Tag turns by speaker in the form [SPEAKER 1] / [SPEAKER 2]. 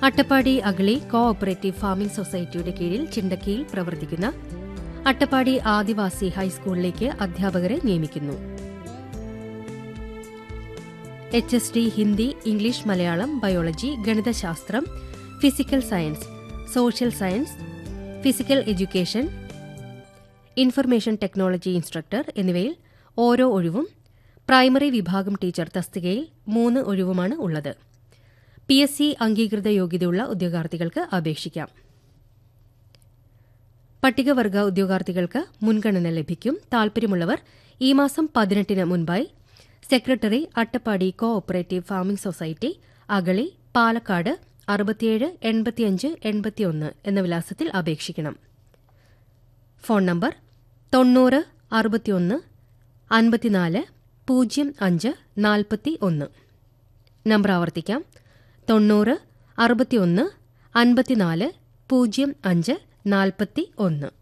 [SPEAKER 1] Attappadi Agali cooperative farming സൊസൈറ്റിയുടെ കീഴിൽ ചിണ്ടക്കിയിൽ പ്രവർത്തിക്കുന്ന അട്ടപ്പാടി ആദിവാസി ഹൈസ്കൂളിലേക്ക് അധ്യാപകരെ നിയമിക്കുന്നു H S D Hindi English Malayalam biology ഗണിതശാസ്ത്രം physical science social science physical education information technology instructor എന്നിവയിൽ ഓരോ ഒഴിവും പ്രൈമറി വിഭാഗം ടീച്ചർ തസ്തികയിൽ മൂന്ന് ഒഴിവുമാണ് ഉള്ളത് പി എസ് സി അംഗീകൃത യോഗ്യതയുള്ള ഉദ്യോഗാർത്ഥികൾക്ക് അപേക്ഷിക്കാം പട്ടികവർഗ ഉദ്യോഗാർത്ഥികൾക്ക് മുൻഗണന ലഭിക്കും താൽപര്യമുള്ളവർ ഈ മാസം പതിനെട്ടിന് മുൻപായി secretary Attappadi cooperative farming society Agali Palakkad അറുപത്തിയേഴ് എൺപത്തിയഞ്ച് എൺപത്തിയൊന്ന് എന്ന വിലാസത്തിൽ അപേക്ഷിക്കണം ഫോൺ നമ്പർ തൊണ്ണൂറ് അറുപത്തിയൊന്ന് അൻപത്തിനാല് പൂജ്യം അഞ്ച് നാൽപ്പത്തി ഒന്ന് നമ്പർ ആവർത്തിക്കാം തൊണ്ണൂറ് അറുപത്തിയൊന്ന് അൻപത്തിനാല് പൂജ്യം അഞ്ച് നാൽപ്പത്തി ഒന്ന്